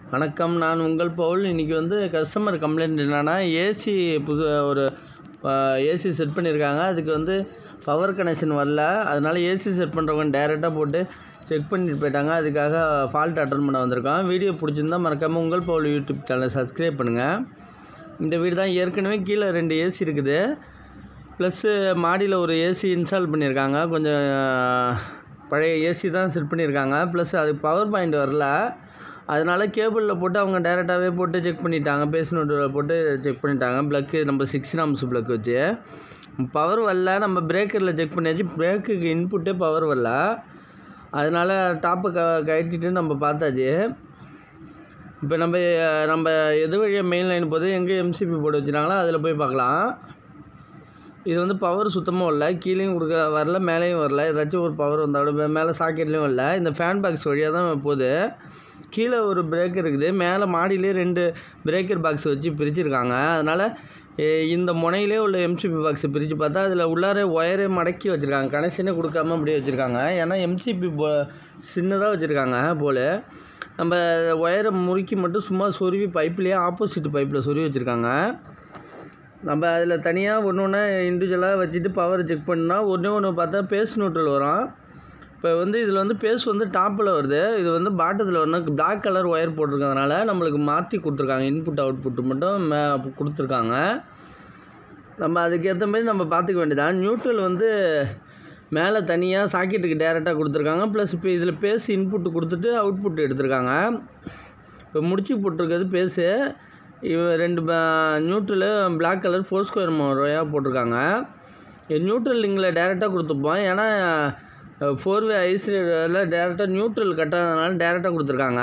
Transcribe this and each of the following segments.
வணக்கம் நான் உங்கள் பவுல் இன்றைக்கி வந்து கஸ்டமர் கம்ப்ளைண்ட் என்னென்னா ஏசி புது ஒரு ஏசி செட் பண்ணியிருக்காங்க அதுக்கு வந்து பவர் கனெக்ஷன் வரல அதனால் ஏசி செட் பண்ணுறவங்க டைரெக்டாக போட்டு செக் பண்ணிட்டு போயிட்டாங்க அதுக்காக ஃபால்ட் அட்டன் பண்ண வந்திருக்கோம் வீடியோ பிடிச்சிருந்தா மறக்காமல் உங்கள் பவுல் யூடியூப் சேனலை சப்ஸ்கிரைப் பண்ணுங்கள் இந்த வீடு தான் ஏற்கனவே கீழே ரெண்டு ஏசி இருக்குது ப்ளஸ்ஸு மாடியில் ஒரு ஏசி இன்ஸ்டால் பண்ணியிருக்காங்க கொஞ்சம் பழைய ஏசி தான் செட் பண்ணியிருக்காங்க ப்ளஸ் அதுக்கு பவர் பாயிண்ட் வரல அதனால் கேபிளில் போட்டு அவங்க டைரெக்டாகவே போட்டு செக் பண்ணிட்டாங்க பேஸ் நோட்டில் போட்டு செக் பண்ணிட்டாங்க ப்ளக்கு நம்ம சிக்ஸ் நாம்ஸ் ப்ளக் வச்சு பவர் வரல நம்ம பிரேக்கரில் செக் பண்ணியாச்சு பிரேக்குக்கு இன்புட்டே பவர் வரல அதனால் டாப்பை க கழட்டிட்டு நம்ம பார்த்தாச்சு இப்போ நம்ம நம்ம எது வழியாக மெயின் லைன் போது எங்கே எம்சிபி போட்டு வச்சுருக்காங்களோ அதில் போய் பார்க்கலாம் இது வந்து பவர் சுத்தமாக வரல கீழேயும் கொடுக்க வரல மேலேயும் வரல ஏதாச்சும் ஒரு பவர் வந்தாலும் மேலே சாக்கெட்லேயும் வரல இந்த ஃபேன் பாக்ஸ் வழியாக தான் போகுது கீழே ஒரு பிரேக்கர் இருக்குது மேலே மாடியிலே ரெண்டு பிரேக்கர் பாக்ஸ் வச்சு பிரிச்சுருக்காங்க அதனால் இந்த முனையிலே உள்ள எம்சிபி பாக்ஸை பிரித்து பார்த்தா அதில் உள்ளார ஒயரே மடக்கி வச்சுருக்காங்க கனெக்ஷனே கொடுக்காம அப்படியே வச்சுருக்காங்க ஏன்னா எம்சிபி போ சின்னதாக வச்சுருக்காங்க போல் நம்ம ஒயரை முறுக்கி மட்டும் சும்மா சொருவி பைப்லேயே ஆப்போசிட் பைப்பில் சொருவி வச்சுருக்காங்க நம்ம அதில் தனியாக ஒன்று ஒன்று இண்டிவிஜுவலாக வச்சுட்டு பவர் செக் பண்ணால் ஒன்று ஒன்று பார்த்தா பேஸ் நோட்டில் வரும் இப்போ வந்து இதில் வந்து பேஸ் வந்து டாப்பில் வருது இது வந்து பாட்டத்தில் வரணும் பிளாக் கலர் ஒயர் போட்டிருக்கறதுனால நம்மளுக்கு மாற்றி கொடுத்துருக்காங்க இன்புட் அவுட்புட் மட்டும் மே கொடுத்துருக்காங்க நம்ம அதுக்கேற்ற மாதிரி நம்ம பார்த்துக்க வேண்டியதான் நியூட்ரல் வந்து மேலே தனியாக சாக்கெட்டுக்கு டேரெக்டாக கொடுத்துருக்காங்க ப்ளஸ் இப்போ இதில் பேஸ் இன்புட்டு கொடுத்துட்டு அவுட்புட் எடுத்திருக்காங்க இப்போ முடிச்சு போட்டிருக்கிறது பேஸு இவ ரெண்டு neutral black colour four square ரூபாயாக போட்டிருக்காங்க நியூட்ரல் லிங்கில் டேரெக்டாக கொடுத்துப்போம் ஏன்னா ஃபோர் வே ஐசியில் டேரெக்டாக நியூட்ரல் கட்டாதனால டேரெக்டாக கொடுத்துருக்காங்க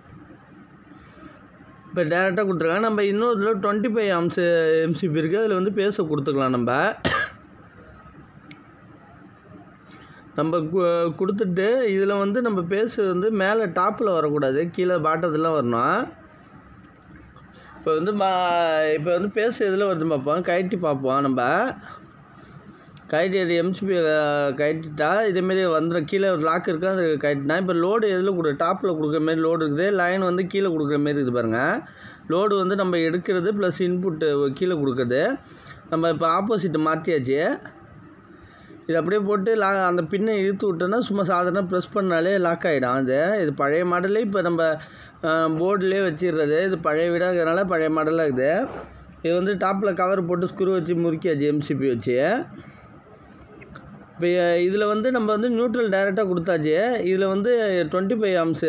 இப்போ டேரெக்டாக கொடுத்துருக்காங்க நம்ம இன்னொரு இதில் டுவெண்ட்டி ஃபைவ் அம்ஸ் எம்சிபி இருக்குது அதில் வந்து பேச கொடுத்துக்கலாம் நம்ம நம்ம கொடுத்துட்டு இதில் வந்து நம்ம பேச வந்து மேலே டாப்பில் வரக்கூடாது கீழே பாட்டத்தில் வரணும் இப்போ வந்து மா இப்போ வந்து பேச எதில் வருது பார்ப்போம் கைட்டி பார்ப்போம் நம்ம கைட்டி எம்சிபி கைட்டிட்டா இதேமாரி வந்துடும் கீழே ஒரு லாக் இருக்குது அது கைட்டினா இப்போ லோடு எதில் கொடு டாப்பில் கொடுக்குற மாரி லோடு இருக்குது லைன் வந்து கீழே கொடுக்குற மாரி இருக்குது பாருங்கள் லோடு வந்து நம்ம எடுக்கிறது ப்ளஸ் இன்புட்டு கீழே கொடுக்குறது நம்ம இப்போ ஆப்போசிட் மாற்றியாச்சு இது அப்படியே போட்டு லா அந்த பின்னை இழுத்து விட்டோன்னா சும்மா சாதாரண ப்ரெஸ் பண்ணாலே லாக் ஆகிடும் அது இது பழைய மாடலே இப்போ நம்ம போர்டிலே வச்சிடுறது இது பழைய வீடாகிறதுனால பழைய மாடலாக இருக்குது இது வந்து டாப்பில் கவர் போட்டு ஸ்க்ரூ வச்சு முறுக்கியாச்சு எம்சிபி வச்சு இப்போ இதில் வந்து நம்ம வந்து நியூட்ரல் டைரெக்டாக கொடுத்தாச்சு இதில் வந்து டுவெண்ட்டி ஃபைவ் ஆம்ஸு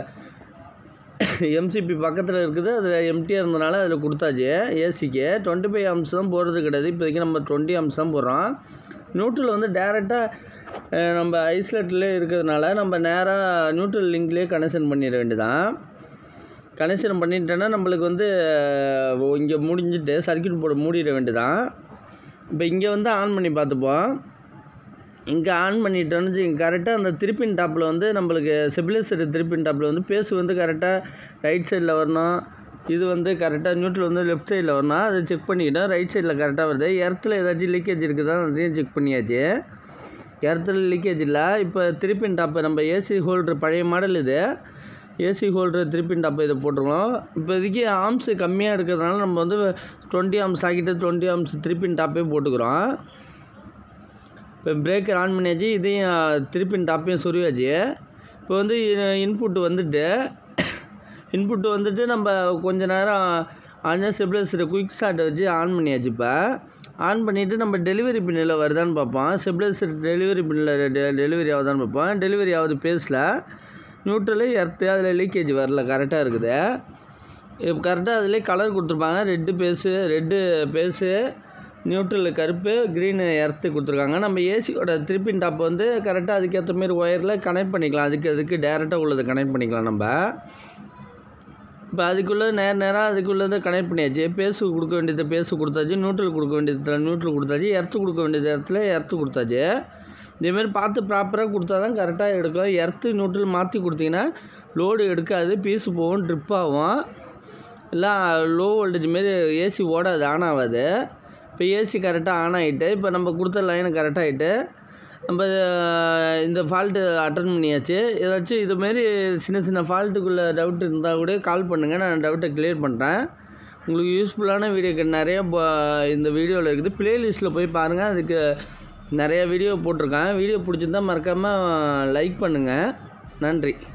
எம்சிபி பக்கத்தில் இருக்குது அது எம்டியாக இருந்தனால அதில் கொடுத்தாச்சு ஏசிக்கு டுவெண்ட்டி ஃபைவ் ஆம்ஸ் தான் போடுறது கிடையாது இப்போதைக்கு நம்ம டுவெண்ட்டி ஆம்ஸ் தான் போடுறோம் நியூட்ரல் வந்து டேரெக்டாக நம்ம ஐஸ்லேட்லேயே இருக்கிறதுனால நம்ம நேராக நியூட்ரல் லிங்க்லேயே கனெக்ஷன் பண்ணிட வேண்டியதான் கனெக்ஷன் பண்ணிட்டோன்னா நம்மளுக்கு வந்து இங்கே முடிஞ்சிட்டு சர்க்கியூட் போர்டு மூடிட வேண்டியதான் இப்போ இங்கே வந்து ஆன் பண்ணி பார்த்துப்போம் இங்கே ஆன் பண்ணிட்டோன்னு கரெக்டாக அந்த திருப்பின் டாப்பில் வந்து நம்மளுக்கு செபிலைசர் திருப்பின் டாப்பில் வந்து பேஸ் வந்து கரெக்டாக ரைட் சைடில் வரணும் இது வந்து கரெக்டாக நியூட்ரல் வந்து லெஃப்ட் சைடில் வரணும் அதை செக் பண்ணிக்கிட்டோம் ரைட் சைடில் கரெக்டாக வருது எர்த்தில் ஏதாச்சும் லீக்கேஜ் இருக்குதா அதையும் செக் பண்ணியாச்சு எர்த்தில் லீக்கேஜ் இல்லை இப்போ திருப்பின் டாப்பு நம்ம ஏசி ஹோல்ட்ரு பழைய மாடல் இது ஏசி ஹோல்டர் திருப்பின் டாப் இதை போட்டுருக்கோம் இப்போதைக்கு ஆம்ஸ் கம்மியாக இருக்கிறதுனால நம்ம வந்து டுவெண்ட்டி ஆம்ஸ் ஆக்கிட்டு டுவெண்ட்டி ஆம்ஸ் திருப்பின் டாப்பே போட்டுக்கிறோம் இப்போ பிரேக்கர் ஆன் பண்ணியாச்சு இதையும் திருப்பின் டாப்பையும் சொருவாச்சு இப்போ வந்து இன்புட் வந்துட்டு இன்புட் வந்துட்டு நம்ம கொஞ்ச நேரம் ஆன் ஸ்டெபிலைசரை குயிக் ஸ்டார்ட்டை வச்சு ஆன் பண்ணியாச்சு இப்போ ஆன் பண்ணிவிட்டு நம்ம டெலிவரி பின்னில் வருதான்னு பார்ப்போம் ஸ்டெபிலைசர் டெலிவரி பின்னில் டெலிவரி ஆகுதான்னு பார்ப்போம் டெலிவரி ஆகுது பேஸில் நியூட்ரலு எர்த்து அதில் லீக்கேஜ் வரல கரெக்டாக இருக்குது இப்போ கரெக்டாக அதிலே கலர் கொடுத்துருப்பாங்க red phase red phase neutral கருப்பு க்ரீனு எர்த்து கொடுத்துருக்காங்க நம்ம ஏசியோட திருப்பின் டாப் வந்து கரெக்டாக அதுக்கேற்ற மாரி ஒயரில் கனெக்ட் பண்ணிக்கலாம் அதுக்கு அதுக்கு டேரெக்டாக உள்ளதை கனெக்ட் பண்ணிக்கலாம் நம்ம இப்போ அதுக்குள்ளே நேர நேராக அதுக்குள்ளதை கனெக்ட் பண்ணியாச்சு பேசு கொடுக்க வேண்டியது பேசு கொடுத்தாச்சு நியூட்ரல் கொடுக்க வேண்டியது நியூட்ரல் கொடுத்தாச்சு எர்த்து கொடுக்க வேண்டியது இடத்துல எர்த்து கொடுத்தாச்சு இதேமாரி பார்த்து ப்ராப்பராக கொடுத்தா தான் கரெக்டாக எடுக்கும் எர்த்து நியூட்ரல் மாற்றி கொடுத்தீங்கன்னா லோடு எடுக்காது பீஸு போகும் ட்ரிப் ஆகும் இல்லை லோ வோல்டேஜ் மாரி ஏசி ஓடாது ஆன் ஆகாது இப்போ ஏசி கரெக்டாக ஆன் ஆகிட்டு இப்போ நம்ம கொடுத்த லைனு கரெக்டாக ஆகிட்டு நம்ம அஹ், இந்த ஃபால்ட்டு அட்டன் பண்ணியாச்சு ஏதாச்சும் இதுமாரி சின்ன சின்ன ஃபால்ட்டுக்குள்ளே டவுட் இருந்தால் கூட கால் பண்ணுங்கள் நான் டவுட்டை கிளியர் பண்ணுறேன் உங்களுக்கு யூஸ்ஃபுல்லான வீடியோ நிறைய ப- இந்த வீடியோவில் இருக்குது ப்ளேலிஸ்ட்டில் போய் பாருங்கள் அதுக்கு நிறைய வீடியோ போட்டிருக்கேன் வீடியோ பிடிச்சிருந்தா மறக்காமல் லைக் பண்ணுங்கள் நன்றி